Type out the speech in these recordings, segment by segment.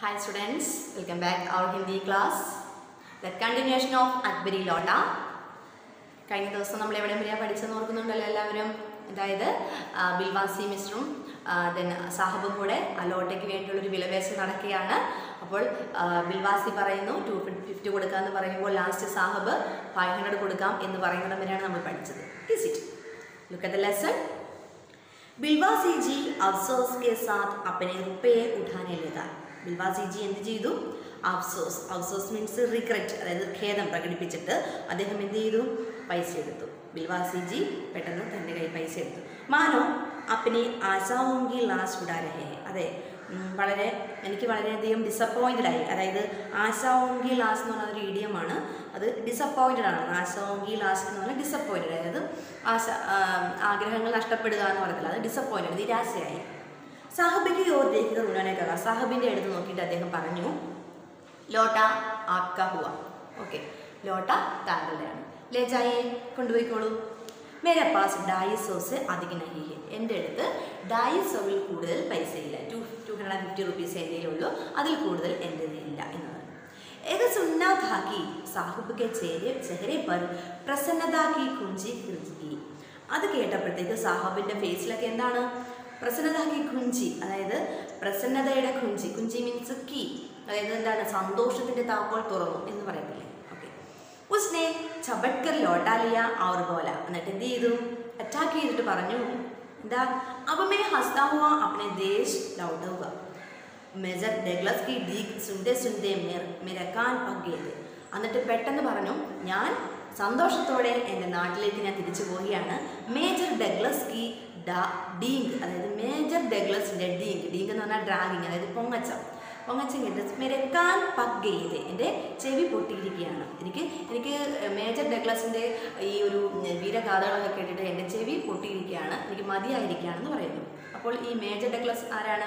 Hi students, welcome back our Hindi class. The continuation of Akbari Lota. കഴിഞ്ഞ ദിവസം നമ്മൾ എവിടെ വരെയാണ് പഠിച്ചെന്ന് ഓർക്കുന്നുണ്ടല്ലോ എല്ലാവരും അതായത് ആ, ബിൽവാസി മിശ്രും ദെൻ സാഹബും കൂടെ ആ ലോട്ടയ്ക്ക് വേണ്ടിയുള്ളൊരു വിലപേശൽ നടക്കുകയാണ് അപ്പോൾ ആ, ബിൽവാസി പറയുന്നു ടു ഫിഫ്റ്റി കൊടുക്കാമെന്ന് പറയുമ്പോൾ ലാസ്റ്റ് സാഹബ് ഫൈവ് ഹൺഡ്രഡ് കൊടുക്കാം എന്ന് പറയുന്നിടം വരെയാണ് നമ്മൾ പഠിച്ചത് is it look at the lesson Bilwasi ji അഫ്സോസ് കെ സാത്ത് അപ്പനെ റുപ്പയെ ഉഠാനെ ലഗാ ബിൽവാസി ജി എന്ത് ചെയ്തു അഫ്സോസ് അഫ്സോസ് മീൻസ് റിഗ്രറ്റ് അതായത് ഖേദം പ്രകടിപ്പിച്ചിട്ട് അദ്ദേഹം എന്ത് ചെയ്തു പൈസ എടുത്തു ബിൽവാസി ജി പെട്ടെന്ന് തൻ്റെ കയ്യിൽ പൈസ എടുത്തു മാനോ അപ്പനെ ആശാവുങ്കി ലാസ് ഉടാരഹേ അതെ ഉം, വളരെ എനിക്ക് വളരെയധികം ഡിസപ്പോയിൻറ്റഡ് ആയി അതായത് ആശാവുങ്കി ലാസ് എന്ന് പറഞ്ഞ ഒരു ഇഡിയമാണ് അത് ഡിസപ്പോയിൻറ്റഡ് ആണ് ആശാവുങ്കി ലാസ് എന്ന് പറഞ്ഞാൽ ഡിസപ്പോയിൻറ്റഡ് അതായത് ആശ ആ, ആഗ്രഹങ്ങൾ നഷ്ടപ്പെടുക എന്ന് പറയത്തില്ല അത് ഡിസപ്പോയിൻറ്റഡ് നിരാശയായി സാഹബിക്ക് ഓർ ദേഹിക ഉടനെ കഥ സാഹബിൻ്റെ അടുത്ത് നോക്കിയിട്ട് അദ്ദേഹം പറഞ്ഞു ലോട്ട ആക്ക ഹുവ ഓക്കെ ലോട്ട താങ്കളുടെയാണ് ലേജായെ കൊണ്ടുപോയിക്കോളൂ മേരെ പാസ് ഡായി സോസ് അധികം നഹിഹെ എൻ്റെ അടുത്ത് ഡായി സോവിൽ കൂടുതൽ പൈസയില്ല two two hundred and fifty rupees എൻ്റെ ഉള്ളൂ അതിൽ കൂടുതൽ എൻ്റെ ഇല്ല എന്ന് പറഞ്ഞു एक सुनना था कि സാഹിബ് के चेहरे चेहरे पर प्रसन्नता की കുഞ്ചി കുഞ്ചി അത് കേട്ടപ്പോഴത്തേക്ക് സാഹബിൻ്റെ ഫേസിലൊക്കെ എന്താണ് പ്രസന്നതാക്കി കുഞ്ചി അതായത് പ്രസന്നതയുടെ കുഞ്ചി കുഞ്ചി മീൻസ് കീ അതായത് എന്താണ് സന്തോഷത്തിൻ്റെ താക്കോൽ തുറന്നു എന്ന് പറയത്തില്ലേ ഓക്കെ ഉസ്നെ ചബട്കർ ലോട്ടാലിയ അവർ പോല എന്നിട്ട് എന്ത് ചെയ്തു അറ്റാക്ക് ചെയ്തിട്ട് പറഞ്ഞു എന്താ അവമേ ഹസ്താ ഹുവ അപ്പനെ ദേശ് ലൗട്ടുക മേജർ ഡഗ്ലസ് കി ഡീക് സുന്ദേ സുന്ദേ മേർ മിരക്കാൻ പങ്കേത് എന്നിട്ട് പെട്ടെന്ന് പറഞ്ഞു ഞാൻ സന്തോഷത്തോടെ എൻ്റെ നാട്ടിലേക്ക് ഞാൻ തിരിച്ചു പോവുകയാണ് മേജർ ഡഗ്ലസ് കി ഡാ ഡീങ്ക് അതായത് മേജർ ഡഗ്ലസിൻ്റെ ഡീങ്ക് ഡീങ്ക് എന്ന് പറഞ്ഞാൽ ഡ്രാഗിങ് അതായത് പൊങ്ങച്ചം പൊങ്ങച്ചം കേട്ട് മിരക്കാൻ പగ్గെയ്ത് എൻ്റെ ചെവി പൊട്ടിയിരിക്കുകയാണ് എനിക്ക് എനിക്ക് മേജർ ഡഗ്ലസിൻ്റെ ഈ ഒരു വീരഗാഥകളൊക്കെ കേട്ടിട്ട് എൻ്റെ ചെവി പൊട്ടിയിരിക്കുകയാണ് എനിക്ക് മതിയായിരിക്കുകയാണെന്ന് പറയുന്നു അപ്പോൾ ഈ മേജർ ഡഗ്ലസ് ആരാണ്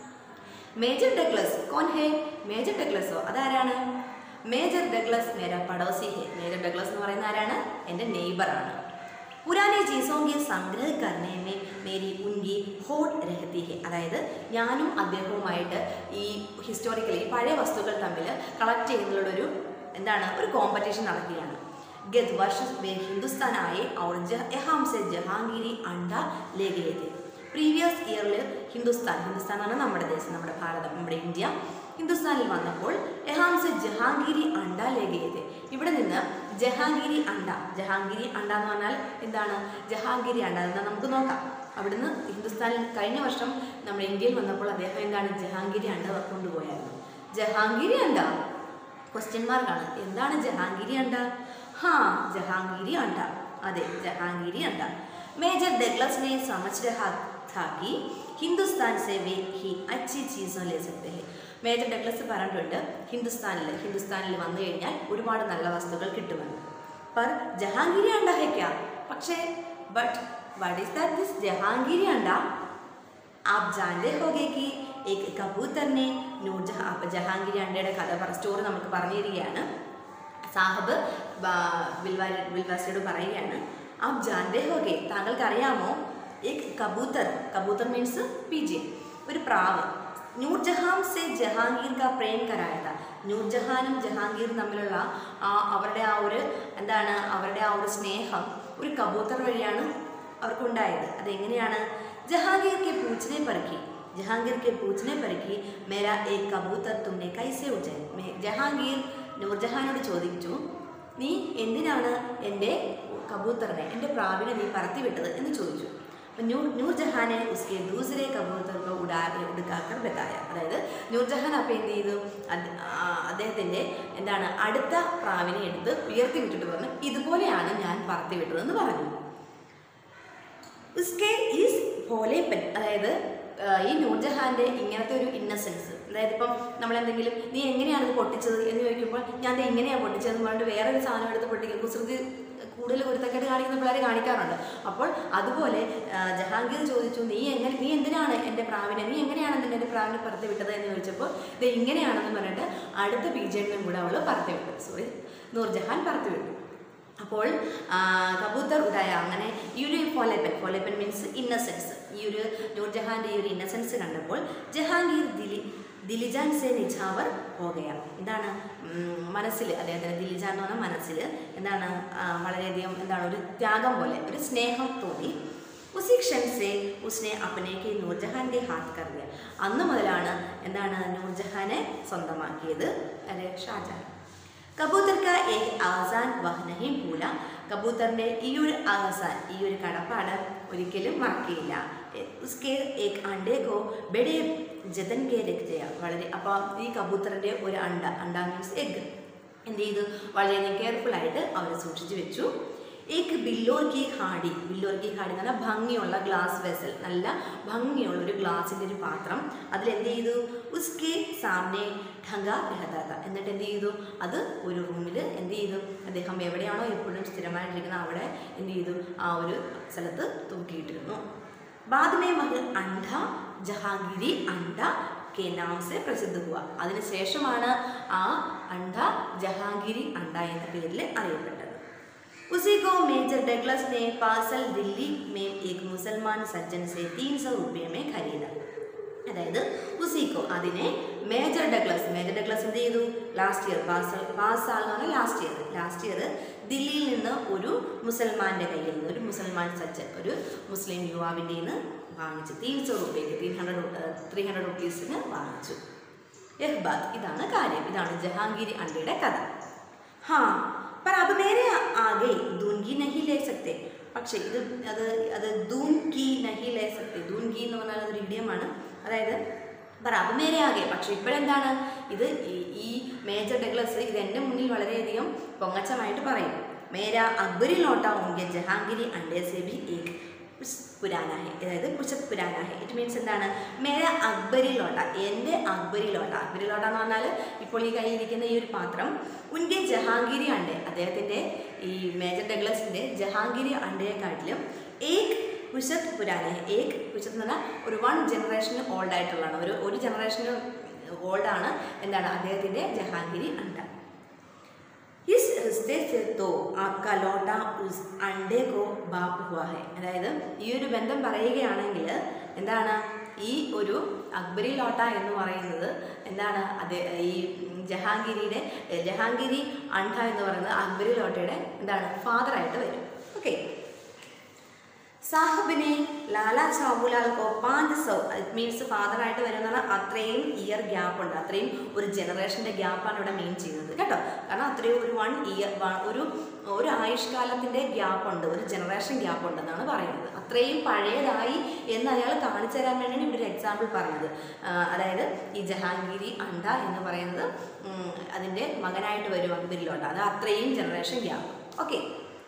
മേജർ ഡഗ്ലസ് കോൺ ഹേ മേജർ ഡഗ്ലസോ അതാരാണ് മേജർ ഡഗ്ലസ് മേര പടോസി ഹേ മേജർ ഡഗ്ലസ് എന്ന് പറയുന്ന ആരാണ് എൻ്റെ നെയ്ബറാണ് പുരാനെ ചീസോങ്കി സംഗ്രഹ കർണേമേ മേരി ഉൻകി ഹോട്ട് രഹത്തി ഹേ അതായത് ഞാനും അദ്ദേഹവുമായിട്ട് ഈ ഹിസ്റ്റോറിക്കലി പഴയ വസ്തുക്കൾ തമ്മിൽ കളക്ട് ചെയ്യുന്നതിലൂടെ എന്താണ് ഒരു കോമ്പറ്റീഷൻ നടക്കുകയാണ് ഗത് വർഷ में हिंदुस्तान आए और जह यहाँ से जहांगीरी अंडा ले गए थे പ്രീവിയസ് ഇയറിൽ ഹിന്ദുസ്ഥാൻ ഹിന്ദുസ്ഥാൻ എന്ന് പറഞ്ഞാൽ നമ്മുടെ ദേശം നമ്മുടെ ഭാരതം നമ്മുടെ ഇന്ത്യ ഹിന്ദുസ്ഥാനിൽ വന്നപ്പോൾ എഹാംസ് ജഹാംഗീരി അണ്ട ലേഖയത് ഇവിടെ നിന്ന് ജഹാംഗീരി അണ്ട ജഹാംഗീരി അണ്ട എന്ന് പറഞ്ഞാൽ എന്താണ് ജഹാംഗീരി അണ്ട എന്താ നമുക്ക് നോക്കാം അവിടുന്ന് ഹിന്ദുസ്ഥാനിൽ കഴിഞ്ഞ വർഷം നമ്മുടെ ഇന്ത്യയിൽ വന്നപ്പോൾ അദ്ദേഹം എന്താണ് ജഹാംഗീരി അണ്ട കൊണ്ടുപോയായിരുന്നു ജഹാംഗീരി അണ്ട ക്വസ്റ്റ്യൻ മാർക്കാണ് എന്താണ് ജഹാംഗീരി അണ്ട ഹാ ജഹാംഗീരി അണ്ട അതെ ജഹാംഗീരി അണ്ട മേജർ ഡഗ്ലസ് ने समझ रहा था कि हिंदुस्तान से वे ही अच्छी चीज़ों ले सकते हैं മേജർ ഡഗ്ലസ് പറഞ്ഞിട്ടുണ്ട് ഹിന്ദുസ്ഥാനിൽ ഹിന്ദുസ്ഥാനിൽ വന്നു കഴിഞ്ഞാൽ ഒരുപാട് നല്ല വസ്തുക്കൾ കിട്ടുമെന്ന് പർ ജഹാംഗീരി അണ്ട ഹെക്ക പക്ഷേ but what is that this ജഹാംഗീരി അണ്ട आप जानते होगे कि एक कबूतर ने നൂർജഹാ അപ്പം ജഹാംഗീരി അണ്ടയുടെ കഥ പറ സ്റ്റോറി നമുക്ക് പറഞ്ഞു തരികയാണ് സാഹബ് ബ- ബിൽവാരി ബിൽവാസിയോട് പറയുകയാണ് ആപ് ജാൻതേ ഹോകെ താങ്കൾക്ക് അറിയാമോ ഏക് കബൂത്തർ കബൂത്തർ മീൻസ് പി ഒരു പ്രാവ് നൂർജഹാൻ സെ ജഹാംഗീർ കാ പ്രേം കരായത നൂർജഹാനും ജഹാംഗീറും തമ്മിലുള്ള ആ അവരുടെ ആ ഒരു എന്താണ് അവരുടെ ആ ഒരു സ്നേഹം ഒരു കബൂത്തർ വഴിയാണ് അവർക്കുണ്ടായത് അതെങ്ങനെയാണ് ജഹാംഗീർ के पूछने पर की जहांगीर के पूछने पर की मेरा एक कबूतर तुमने कैसे उठाए मैं ജഹാംഗീർ നൂർജഹാനോട് ചോദിച്ചു നീ എന്തിനാണ് എൻ്റെ കബൂത്തറിനെ എൻ്റെ പ്രാവിനെ നീ പറത്തിവിട്ടത് എന്ന് ചോദിച്ചു അപ്പം നൂർ നൂർജഹാനെ ഉസ്കെ ദൂസരെ കബൂത്തർക്ക് ഉടാതെ ഉടുക്കാക്കർ ബത്തായ അതായത് നൂർജഹാൻ അപ്പം എന്ത് ചെയ്തു അത് ആ, അദ്ദേഹത്തിൻ്റെ എന്താണ് അടുത്ത പ്രാവിനെ എടുത്ത് ഉയർത്തി വിട്ടിട്ട് പറഞ്ഞു ഇതുപോലെയാണ് ഞാൻ പറത്തി വിട്ടതെന്ന് പറഞ്ഞു ഉസ്കെ ഈസ് ഭോലേപ്പൻ അതായത് ആ, ഈ നൂർജഹാൻ്റെ ഇങ്ങനത്തെ ഒരു ഇന്നസെൻസ് അതായത് ഇപ്പം നമ്മളെന്തെങ്കിലും നീ എങ്ങനെയാണ് ഇത് പൊട്ടിച്ചത് എന്ന് ചോദിക്കുമ്പോൾ ഞാൻ ദേ ഇങ്ങനെയാണ് പൊട്ടിച്ചതെന്ന് പറഞ്ഞിട്ട് വേറൊരു സാധനം എടുത്ത് പൊട്ടിക്കും കുസൃതി കൂടുതൽ കുരുത്തക്കേട് കാണിക്കുന്ന പിള്ളേർ കാണിക്കാറുണ്ട് അപ്പോൾ അതുപോലെ ആ, ജഹാംഗീർ ചോദിച്ചു നീ എങ്ങനെ നീ എന്തിനാണ് എൻ്റെ പ്രാവിനെ നീ എങ്ങനെയാണ് നിന്നെ എൻ്റെ പ്രാവിനെ പറത്തി വിട്ടത് എന്ന് ചോദിച്ചപ്പോൾ ഇത് ഇങ്ങനെയാണെന്ന് പറഞ്ഞിട്ട് അടുത്ത പി ജെഡിനും കൂടെ അവൾ പറത്തി വിട്ടു സോറി നൂർജഹാൻ പറത്തി വിട്ടു അപ്പോൾ ആ, കബൂത്തർ ഉദായ അങ്ങനെ ഈ ഒരു ഫോലേപ്പൻ ഫോലേപ്പൻ മീൻസ് ഇന്നസെൻസ് ഈ ഒരു നൂർജഹാൻ്റെ ഈ ഒരു ഇന്നസെൻസ് കണ്ടപ്പോൾ ജഹാംഗീർ ദിലി ദിലിജാൻ സെ നിജാവർ ഹോഗയ എന്താണ് മനസ്സിൽ അദ്ദേഹത്തിന് ദിലിജാൻ എന്ന് പറഞ്ഞാൽ മനസ്സിൽ എന്താണ് ആ, വളരെയധികം എന്താണ് ഒരു ത്യാഗം പോലെ ഒരു സ്നേഹം തോന്നി ഉസി ക്ഷൺ സെ ഉസ്നെ അപ്പനേക്ക് നൂർജഹാൻ്റെ ഹാത്ത് കറിയ അന്ന് മുതലാണ് എന്താണ് നൂർജഹാനെ സ്വന്തമാക്കിയത് അല്ലെ ഷാജഹാൻ കബൂത്തർ കാ ഏക് ആസാൻ വഹ് നഹി ഭൂല കബൂത്തറിൻ്റെ ഈ ഒരു ആസാൻ ഈ ഒരു കടപ്പാട് ഒരിക്കലും മറക്കുകയില്ല എ- ഉസ്കെ ഏക് അണ്ടേ കോ ബെഡെ ജതൻ കെ രക്തയ വളരെ അപ്പോൾ ഈ കബൂത്തറിൻ്റെ ഒരു അണ്ട അണ്ട മീൻസ് എഗ് എന്ത് ചെയ്തു വളരെയധികം കെയർഫുൾ ആയിട്ട് അവർ സൂക്ഷിച്ചു വെച്ചു ഏക്ക് ബില്ലോർ കി ഹാടി ബില്ലോർ കി ഹാടി എന്ന് പറഞ്ഞാൽ ഭംഗിയുള്ള ഗ്ലാസ് വെസൽ നല്ല ഭംഗിയുള്ള ഒരു ഗ്ലാസിൻ്റെ ഒരു പാത്രം അതിൽ എന്ത് ചെയ്തു ഉസ്കെ സാമനെ ഠങ്ക രഹദാത്ത എന്നിട്ട് എന്ത് ചെയ്തു അത് ഒരു റൂമിൽ എന്ത് ചെയ്തു അദ്ദേഹം എവിടെയാണോ എപ്പോഴും സ്ഥിരമായിട്ടിരിക്കുന്നത് അവിടെ എന്ത് ചെയ്തു ആ ഒരു സ്ഥലത്ത് തൂക്കിയിട്ടിരുന്നു बाद में वह अंडा ജഹാംഗീരി അണ്ട കെ നാം സെ പ്രസിദ്ധ ഹുവ അതിനുശേഷമാണ് ആ അണ്ട ജഹാംഗീരി അണ്ട എന്ന പേരിൽ അറിയപ്പെട്ടത് उसी को मेजर डगलस ने पार्सल दिल्ली में एक मुसलमान सज्जन से तीन सौ रुपये में खरीदा അതായത് ഉസിക്കോ അതിനെ മേജർ ഡഗ്ലസ് മേജർ ഡഗ്ലസ് എന്ത് ചെയ്തു ലാസ്റ്റ് ഇയർ പാസ് പാസ്സാൾ എന്ന് പറഞ്ഞാൽ ലാസ്റ്റ് ഇയർ ലാസ്റ്റ് ഇയർ ദില്ലിയിൽ നിന്ന് ഒരു മുസൽമാൻ്റെ കയ്യിൽ നിന്ന് ഒരു മുസൽമാൻ സജ്ജൻ ഒരു മുസ്ലിം യുവാവിൻ്റെ നിന്ന് വാങ്ങിച്ചു തീൻസോ റുപ്യക്ക് ത്രീ ഹൺഡ്രഡ് ത്രീ ഹൺഡ്രഡ് റുപ്പീസിന് വാങ്ങിച്ചു യഹ്ബാദ് ഇതാണ് കാര്യം ഇതാണ് ജഹാംഗീരി അണ്ടയുടെ കഥ ഹാ पर अब मेरे आगे दूनगी नहीं ले सकते പക്ഷേ ഇത് അത് അത് ദൂൻ കി നഹി ലേ സക്തി ദൂൻ കി എന്ന് പറഞ്ഞാൽ അതൊരു ഇഡിയമാണ് അതായത് പറ അത് മേരെ ആകെ പക്ഷേ ഇപ്പോഴെന്താണ് ഇത് ഈ- ഈ മേജർ ഡഗ്ലസ് ഇത് എൻ്റെ മുന്നിൽ വളരെയധികം പൊങ്ങച്ചമായിട്ട് പറയും മേര അക്ബരി ലോട്ട ഉങ്കെ ജഹാംഗീരി അണ്ടേ സെ ഭി ഏക് കുച്ച് പുരാന ഹെ അതായത് കുച്ച് പുരാന ഹെ ഇറ്റ് മീൻസ് എന്താണ് മേര അക്ബരി ലോട്ട എൻ്റെ അക്ബരി ലോട്ട അക്ബരി ലോട്ട എന്ന് പറഞ്ഞാൽ ഇപ്പോൾ ഈ കയ്യിലിരിക്കുന്ന ഈ ഒരു പാത്രം ഉൻകെ ജഹാംഗീരി അണ്ടേ അദ്ദേഹത്തിൻ്റെ ഈ മേജർ ഡഗ്ലസിൻ്റെ ജഹാംഗീരി അണ്ടയെക്കാട്ടിലും ഏക് കുശത് പുരാന ഹെ ഏക് കുശത് എന്ന് പറഞ്ഞാൽ ഒരു വൺ ജനറേഷന് ഓൾഡ് ആയിട്ടുള്ളതാണ് ഒരു ഒരു ജനറേഷന് ഓൾഡാണ് എന്താണ് അദ്ദേഹത്തിൻ്റെ ജഹാംഗീരി അണ്ട इस रिश्ते से तो आपका लौटा उस अंडे को बाप हुआ है അതായത് ഈ ഒരു ബന്ധം പറയുകയാണെങ്കിൽ എന്താണ് ഈ ഒരു അക്ബരി ലോട്ട എന്ന് പറയുന്നത് എന്താണ് അത് ഈ ജഹാംഗീരിയുടെ എ, ജഹാംഗീരി അണ്ട എന്ന് പറയുന്നത് അക്ബരി ലോട്ടയുടെ എന്താണ് ഫാദറായിട്ട് വരും ഓക്കെ സാഹബിനെ ലാലാ ചാബുലാൽ കോ പാഞ്ച് സൗ ഇറ്റ് മീൻസ് ഫാദറായിട്ട് വരുന്ന അത്രയും ഇയർ ഗ്യാപ്പ് ഉണ്ട് അത്രയും ഒരു ജനറേഷൻ്റെ ഗ്യാപ്പാണ് ഇവിടെ മീൻ ചെയ്യുന്നത് കേട്ടോ കാരണം അത്രയും ഒരു വൺ ഇയർ ഒരു ഒരു ആയുഷ്കാലത്തിൻ്റെ ഗ്യാപ്പ് ഉണ്ട് ഒരു ജനറേഷൻ ഗ്യാപ്പ് ഉണ്ടെന്നാണ് പറയുന്നത് അത്രയും പഴയതായി എന്ന് അയാൾ കാണിച്ചു തരാൻ വേണ്ടിയാണ് ഇവിടെ ഒരു എക്സാമ്പിൾ പറഞ്ഞത് ആ, അതായത് ഈ ജഹാംഗീരി അണ്ട എന്ന് പറയുന്നത് ഉം, അതിൻ്റെ മകനായിട്ട് വരും അക്ബരിലോട്ട് അത് അത്രയും ജനറേഷൻ ഗ്യാപ്പ് ഓക്കെ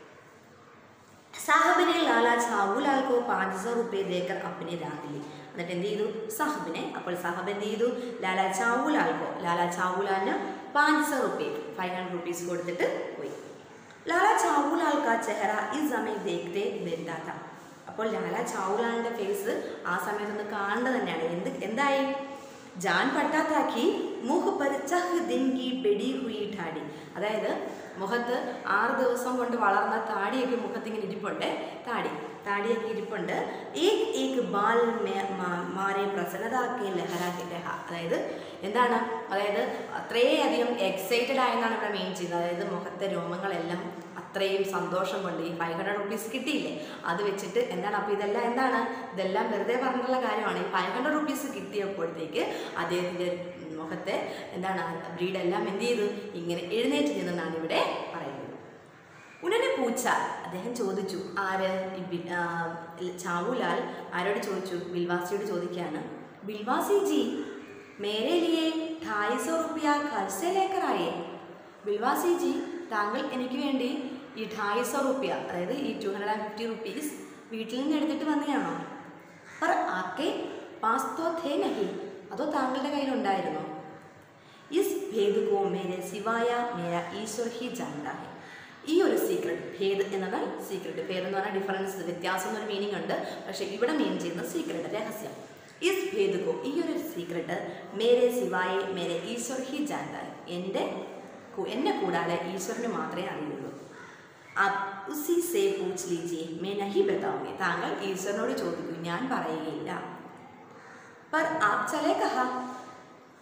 സാഹബിനെ ലാലാ ചാവുലാൽ കോ പാഞ്ച് സौ रुपये देकर अपने राह ली എന്നിട്ട് എന്ത് ചെയ്തു സാഹബിനെ അപ്പോൾ സാഹബ് എന്ത് ചെയ്തു ലാലാ ചാവുലാൽ കോ ലാലാ ചാവുലാലിന് പാഞ്ച് സौ रुपये ഫൈവ് ഹൺഡ്രഡ് റുപ്പീസ് കൊടുത്തിട്ട് പോയി ലാലാ ചാവുലാൽ കാ ചെഹറ ഈ സമയം ദേഖത്തെ ദരിദ്രാത്ത അപ്പോൾ ലാലാ ചാവുലാലിൻ്റെ ഫേസ് ആ സമയത്തൊന്ന് കാണേണ്ടത് തന്നെയാണ് എന്ത് എന്തായി ജാൻ പട്ടാത്താക്കി മുഖ് പർ ചഹ് ദിൻ കി ബെഡി ഹുയി ഠാടി അതായത് മുഖത്ത് ആറ് ദിവസം കൊണ്ട് വളർന്ന താടിയൊക്കെ മുഖത്ത് ഇങ്ങനെ ഇരിപ്പുണ്ട് താടി താടിയൊക്കെ ഇരിപ്പുണ്ട് ഏക് ഏക് ബാൽ മേ- മാ- മാരെ പ്രസന്നതാക്കി ലഹരാക്കി ലഹ അതായത് എന്താണ് അതായത് അത്രയധികം എക്സൈറ്റഡ് ആയെന്നാണ് ഇവിടെ മെയിൻ ചെയ്യുന്നത് അതായത് മുഖത്തെ രോമങ്ങളെല്ലാം അത്രയും സന്തോഷം കൊണ്ട് ഈ ഫൈവ് ഹൺഡ്രഡ് റുപ്പീസ് കിട്ടിയില്ലേ അത് വെച്ചിട്ട് എന്താണ് അപ്പോൾ ഇതെല്ലാം എന്താണ് ഇതെല്ലാം വെറുതെ പറഞ്ഞിട്ടുള്ള കാര്യമാണ് ഈ ഫൈവ് ഹൺഡ്രഡ് റുപ്പീസ് കിട്ടിയപ്പോഴത്തേക്ക് അദ്ദേഹത്തിൻ്റെ മുഖത്തെ എന്താണ് ബ്രീഡെല്ലാം എന്ത് ചെയ്തു ഇങ്ങനെ എഴുന്നേറ്റ് നിന്നെന്നാണ് ഇവിടെ പറയുന്നത് ഉടനെ പൂച്ച അദ്ദേഹം ചോദിച്ചു ആര് ഈ ബി- ആ, ചാവുലാൽ ആരോട് ചോദിച്ചു ബിൽവാസിയോട് ചോദിക്കുകയാണ് ബിൽവാസി ജി മേരെ ലിയെ ढाई सौ रुपया घर से लेकर आए ബിൽവാസി ജി താങ്കൾ എനിക്ക് വേണ്ടി ഈ ढाई सौ रुपया അതായത് ഈ two hundred and fifty rupees വീട്ടിൽ നിന്ന് എടുത്തിട്ട് വന്നതാണോ पर आपके पास तो थे नहीं അതോ താങ്കളുടെ കയ്യിലുണ്ടായിരുന്നോ ഇസ് ഭേദ് കോ മേരെ സിവായ മേര ഈശ്വർ ഹി ജാൻഡാ ഹെ ഈ ഒരു സീക്രട്ട് ഭേദ് എന്നത് സീക്രട്ട് ഭേദ് എന്ന് പറഞ്ഞാൽ ഡിഫറൻസ് വ്യത്യാസം എന്നൊരു മീനിങ് ഉണ്ട് പക്ഷേ ഇവിടെ മീൻ ചെയ്യുന്നത് സീക്രട്ട് രഹസ്യം ഇസ് ഭേദ് കോ ഈ ഒരു സീക്രട്ട് മേരെ സിവായെ മേരെ ഈശ്വർ ഹി ജാൻഡാ ഹെ എൻ്റെ കു- എന്നെ കൂടാതെ ഈശ്വരന് മാത്രമേ അറിയുള്ളൂ आप उसी से पूछ लीजिए मैं नहीं बताऊंगी താങ്കൾ ഈശ്വരനോട് ചോദിക്കൂ ഞാൻ പറയുകയില്ല पर आप चले कहा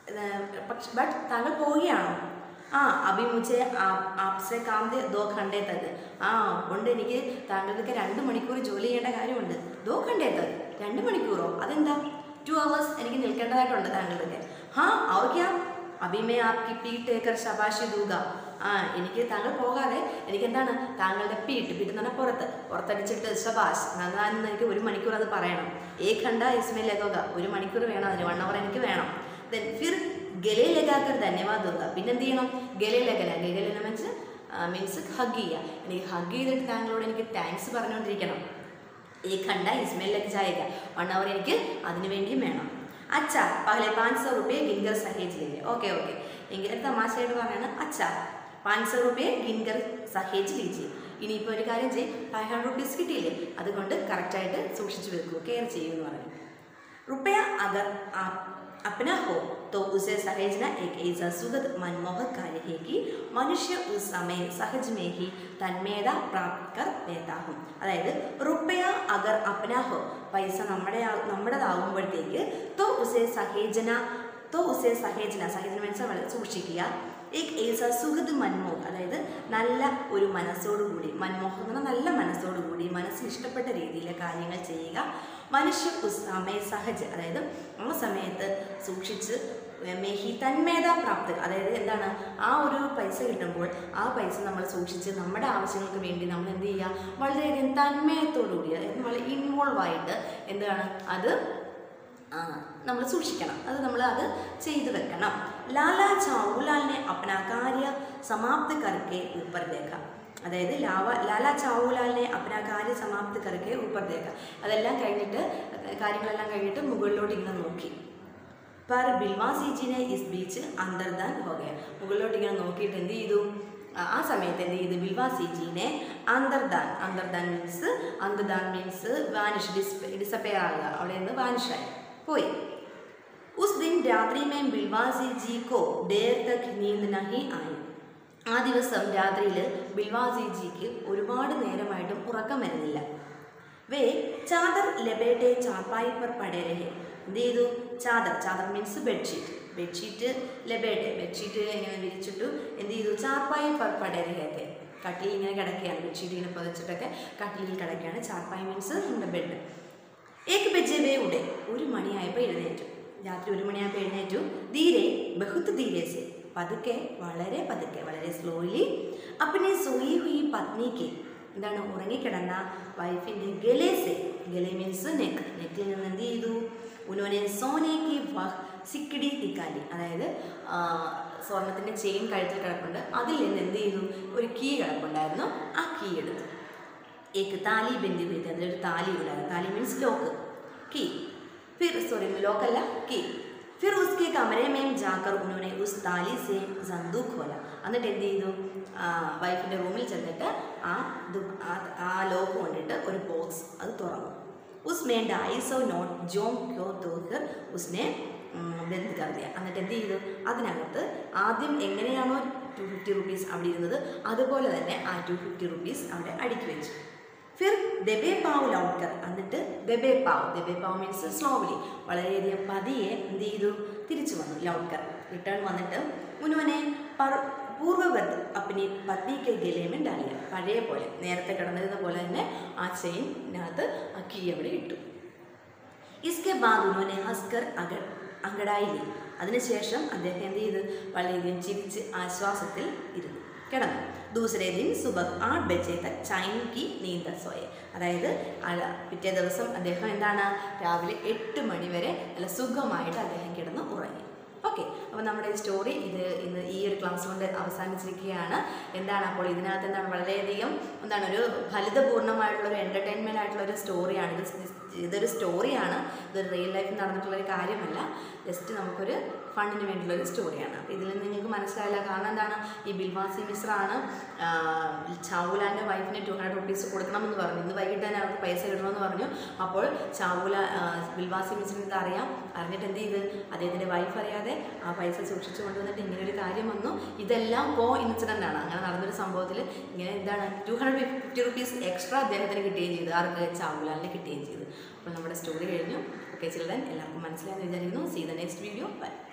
പക്ഷെ ബട്ട് താങ്കൾ പോവുകയാണോ ആ അഭി മുझे आप आपसे काम दे दो घंटे तक ആ ഉണ്ട് എനിക്ക് താങ്കൾക്ക് രണ്ട് മണിക്കൂർ ജോലി ചെയ്യേണ്ട കാര്യമുണ്ട് ദോ घंटे तक രണ്ട് മണിക്കൂറോ അതെന്താ ടു അവേഴ്സ് എനിക്ക് നിൽക്കേണ്ടതായിട്ടുണ്ട് താങ്കളുടെ ഹാ और क्या അഭി മേ ആപ്കി പീട്ട് ഏക്കർ ശബാഷി ദൂക ആ എനിക്ക് താങ്കൾ പോകാതെ എനിക്ക് എന്താണ് താങ്കളുടെ പീട്ട് പീട്ട് എന്ന് പറഞ്ഞാൽ പുറത്ത് പുറത്തടിച്ചിട്ട് ശബാഷ് നന്നാന്ന് എനിക്ക് ഒരു മണിക്കൂർ അത് പറയണം ഏ ഖണ്ട ഇസ്മേ ലഗോക ഒരു മണിക്കൂർ വേണം അതിന് വൺ അവർ എനിക്ക് വേണം ദെൻ ഫിർ ഗലേ ലഗാക്കർ ധന്യവാദ് ദൂക പിന്നെ എന്ത് ചെയ്യണം ഗലേ ലഗല ഗലേ മീൻസ് മീൻസ് ഹഗ് ചെയ്യുക എനിക്ക് ഹഗ് ചെയ്തിട്ട് താങ്കളോട് എനിക്ക് താങ്ക്സ് പറഞ്ഞുകൊണ്ടിരിക്കണം ഈ ഖണ്ട ഇസ്മേൽ ലഗ് ജായേക വൺ അവർ എനിക്ക് അതിനു വേണ്ടിയും വേണം അച്ഛാ പഹലെ പാഞ്ച് സौ रुपये गिनकर സഹേജ് लीजिए ഓക്കെ ഓക്കെ എങ്കിൽ തമാശയായിട്ട് പറയാണ് അച്ഛാ പാഞ്ച് സौ रुपये गिनकर സഹേജ് लीजिए ഇനിയിപ്പോൾ ഒരു കാര്യം ചെയ്യും ഫൈവ് ഹൺഡ്രഡ് റുപ്പീസ് കിട്ടിയില്ലേ അതുകൊണ്ട് കറക്റ്റായിട്ട് സൂക്ഷിച്ചു വെക്കൂ കെയർ ചെയ്യൂ എന്ന് പറഞ്ഞു रुपया अगर आप अपना हो तो उसे सहेजना एक ऐसा सुखद मनमोहक कार्य है कि मनुष्य उस समय सहज में ही തന്മേത പ്രാപ്ത് കർ നേതാഹും അതായത് റുപ്പയ അഗർ അപ്ന ഹോ പൈസ നമ്മുടെ നമ്മുടേതാകുമ്പോഴത്തേക്ക് തോ ഉസെ സഹേജന തോ ഉസെ സഹേജന സഹേജന മീൻസ് വളരെ സൂക്ഷിക്കുക ഏക് ഏസ സുഹൃത് മൻമോഹ് അതായത് നല്ല ഒരു മനസ്സോടുകൂടി മൻമോഹം എന്ന് പറഞ്ഞാൽ നല്ല മനസ്സോടുകൂടി മനസ്സിന് ഇഷ്ടപ്പെട്ട രീതിയിൽ കാര്യങ്ങൾ ചെയ്യുക മനുഷ്യ സമയ സഹജ് അതായത് ആ സമയത്ത് സൂക്ഷിച്ച് മെഹി തന്മേത പ്രാപ്തി അതായത് എന്താണ് ആ ഒരു പൈസ കിട്ടുമ്പോൾ ആ പൈസ നമ്മൾ സൂക്ഷിച്ച് നമ്മുടെ ആവശ്യങ്ങൾക്ക് വേണ്ടി നമ്മൾ എന്ത് ചെയ്യുക വളരെയധികം തന്മയത്തോടു കൂടി അതായത് വളരെ ഇൻവോൾവ് ആയിട്ട് എന്താണ് അത് നമ്മൾ സൂക്ഷിക്കണം അത് നമ്മൾ അത് ചെയ്തു വെക്കണം ലാലാ ചാവുലാലിനെ അപ്പന കാര്യ സമാപ്തി കറക്കെ ഊപ്പർ ദേഖ അതായത് ലാവ ലാലാ ചാവുലാലിനെ അപ്പന കാര്യ സമാപ്തി കറക്കെ ഊപ്പർ ദേഖ അതെല്ലാം കഴിഞ്ഞിട്ട് കാര്യങ്ങളെല്ലാം കഴിഞ്ഞിട്ട് മുകളിലോട്ട് ഇങ്ങനെ നോക്കി पर ബിൽവാസി ജിനെ ഇസ് ബീച്ച് അന്തർദാൻ ഹോകയ മുകളിലോട്ട് ഇങ്ങനെ നോക്കിയിട്ട് എന്ത് ചെയ്തു ആ- ആ സമയത്ത് എന്ത് ചെയ്തു ബിൽവാസി ജിനെ അന്തർദാൻ അന്തർദാൻ മീൻസ് അന്തർദാൻ മീൻസ് വാനിഷ് ഡിസ്പെ ഡിസപ്പയർ ആകുക അവിടെ നിന്ന് വാനിഷായി പോയി ഉസ് ദിൻ രാത്രി മേം ബിൽവാസി ജി കോ ദേർ തക് നീന്ത് നഹി ആയി ആ ദിവസം രാത്രിയിൽ ബിൽവാസി ജിക്ക് ഒരുപാട് നേരമായിട്ടും ഉറക്കം വരുന്നില്ല വേ ചാദർ ലബേട്ടെ ചാപ്പായി പർ പടേ രഹെ എന്ത് ചെയ്തു ചാദർ ചാദർ മീൻസ് ബെഡ്ഷീറ്റ് ബെഡ്ഷീറ്റ് ലബേട്ടെ ബെഡ്ഷീറ്റ് ഇങ്ങനെ വിരിച്ചിട്ടു എന്ത് ചെയ്തു ചാപ്പായി പർ പടേ രഹത്തെ കട്ടിൽ ഇങ്ങനെ കിടക്കുകയാണ് ബെഡ്ഷീറ്റ് ഇങ്ങനെ പുതച്ചിട്ടൊക്കെ കട്ടിലിൽ കിടക്കുകയാണ് ചാപ്പായി മീൻസ് നമ്മുടെ ബെഡ് ഏക് ബജെ വേ ഉടെ ഒരു മണിയായപ്പോൾ എഴുന്നേറ്റു രാത്രി ഒരു മണിയായപ്പോൾ എഴുന്നേറ്റു ധീരെ ബഹുത്ത് ധീരെ സെ പതുക്കെ വളരെ പതുക്കെ വളരെ സ്ലോലി അപ്പനെ സോയി ഹുയി പത്നിക്ക് എന്താണ് ഉറങ്ങിക്കിടന്ന വൈഫിൻ്റെ ഗലേസെ ഗലെ മീൻസ് നെക്ക് നെക്കിൽ നിന്ന് എന്ത് ചെയ്തു ഉനോനെ സോനേക്ക് വഹ് സിക്കിടി തിക്കാലി അതായത് സ്വർണത്തിൻ്റെ ചെയിൻ കഴുത്തിൽ കിടപ്പുണ്ട് അതിൽ നിന്ന് എന്ത് ചെയ്തു ഒരു കീ കിടപ്പുണ്ടായിരുന്നു ആ കീ എടുത്തു एक താലി ബന്ധി हुई थी അതിലൊരു താലി ഉണ്ടായിരുന്നു താലി മീൻസ് ലോക്ക് की फिर सॉरी ലോക്ക് അല്ല की फिर उसके कमरे में जाकर उन्होंने उस ताली से संदूक खोला എന്നിട്ട് എന്ത് ചെയ്തു വൈഫിൻ്റെ റൂമിൽ ചെന്നിട്ട് ആ ദു- ആ- ആ ലോക്ക് കൊണ്ടിട്ട് ഒരു ബോക്സ് അത് തുറന്നു उसमें ढाई सौ नोट जोम क्यो തോക്കർ उसने ബന്ദ് കർ ദിയ എന്നിട്ട് എന്ത് ചെയ്തു അതിനകത്ത് ആദ്യം എങ്ങനെയാണോ ടു ഫിഫ്റ്റി റുപ്പീസ് അവിടെ ഇരുന്നത് അതുപോലെ തന്നെ ആ ടു ഫിഫ്റ്റി റുപ്പീസ് അവിടെ അടുക്കി വെച്ചു ഫിർ ദബേ പാവ് ലൗട്ട്കർ എന്നിട്ട് ദബേ പാവ് ദബേ പാവ് മീൻസ് സ്ലോവ്ലി വളരെയധികം പതിയെ എന്ത് ചെയ്തു തിരിച്ചു വന്നു ലൗട്ട്കർ റിട്ടേൺ വന്നിട്ട് ഉനുവനെ പർ പൂർവ്വവത് അപ്പനി പത്നിക്ക് ഗലേമൻ ഡാലിയ പഴയ പോലെ നേരത്തെ കിടന്നിരുന്ന പോലെ തന്നെ ആ ചെയിനകത്ത് ആ കീ അവിടെ ഇട്ടു ഇസ്കെ ബാദ് ഉन्होंने ഹസ്കർ അഗ അങ്കടായില്ലേ അതിനുശേഷം അദ്ദേഹം എന്ത് ചെയ്ത് വളരെയധികം ചിരിച്ച് ആശ്വാസത്തിൽ ഇരുന്നു കിടന്നു ദൂസരേ ദിൻ സുബഹ് ആറ് ബജെ തക് ചൈൻ കി നീന്ത സോയെ അതായത് അള- പിറ്റേ ദിവസം അദ്ദേഹം എന്താണ് രാവിലെ എട്ട് മണി വരെ നല്ല സുഖമായിട്ട് അദ്ദേഹം കിടന്ന് ഉറങ്ങി ഓക്കെ അപ്പോൾ നമ്മുടെ ഈ സ്റ്റോറി ഇത് ഇന്ന് ഈ ഒരു ക്ലാസ് കൊണ്ട് അവസാനിച്ചിരിക്കുകയാണ് എന്താണ് അപ്പോൾ ഇതിനകത്ത് എന്താണ് വളരെയധികം എന്താണ് ഒരു ഫലിതപൂർണ്ണമായിട്ടുള്ള ഒരു എൻ്റർടൈൻമെൻ്റ് ആയിട്ടുള്ള ഒരു സ്റ്റോറിയാണ് ഇത് ഇതൊരു സ്റ്റോറിയാണ് ഇതൊരു റിയൽ ലൈഫിൽ നടന്നിട്ടുള്ള ഒരു കാര്യമല്ല ജസ്റ്റ് നമുക്കൊരു ഫണ്ടിന് വേണ്ടിയുള്ള ഒരു സ്റ്റോറിയാണ് അപ്പോൾ ഇതിൽ നിന്ന് നിങ്ങൾക്ക് മനസ്സിലായില്ല കാരണം എന്താണ് ഈ ബിൽവാസി മിശ്രാണ് ചാവുലാൻ്റെ വൈഫിന് ടു ഹൺഡ്രഡ് റുപ്പീസ് കൊടുക്കണമെന്ന് പറഞ്ഞു ഇന്ന് വൈകിട്ട് തന്നെ അവർക്ക് പൈസ കിട്ടണമെന്ന് പറഞ്ഞു അപ്പോൾ ചാവുല ആ, ബിൽവാസി മിശ്രിന് ഇത് അറിയാം അറിഞ്ഞിട്ട് എന്ത് ചെയ്ത് അദ്ദേഹത്തിൻ്റെ വൈഫ് അറിയാതെ ആ പൈസ സൂക്ഷിച്ചു കൊണ്ടുവന്നിട്ട് ഇങ്ങനെ ഒരു കാര്യം വന്നു ഇതെല്ലാം കോ ഇൻസിഡൻ്റ് ആണ് അങ്ങനെ നടന്നൊരു സംഭവത്തിൽ ഇങ്ങനെ എന്താണ് two hundred fifty rupees extra അദ്ദേഹത്തിന് കിട്ടുകയും ചെയ്തു ആർക്ക് ചാവുലാലിന് കിട്ടുകയും ചെയ്തു അപ്പോൾ നമ്മുടെ സ്റ്റോറി കഴിഞ്ഞു ഓക്കെ ചിൽഡ്രൻ എല്ലാവർക്കും മനസ്സിലായെന്ന് വിചാരിക്കുന്നു see the next video by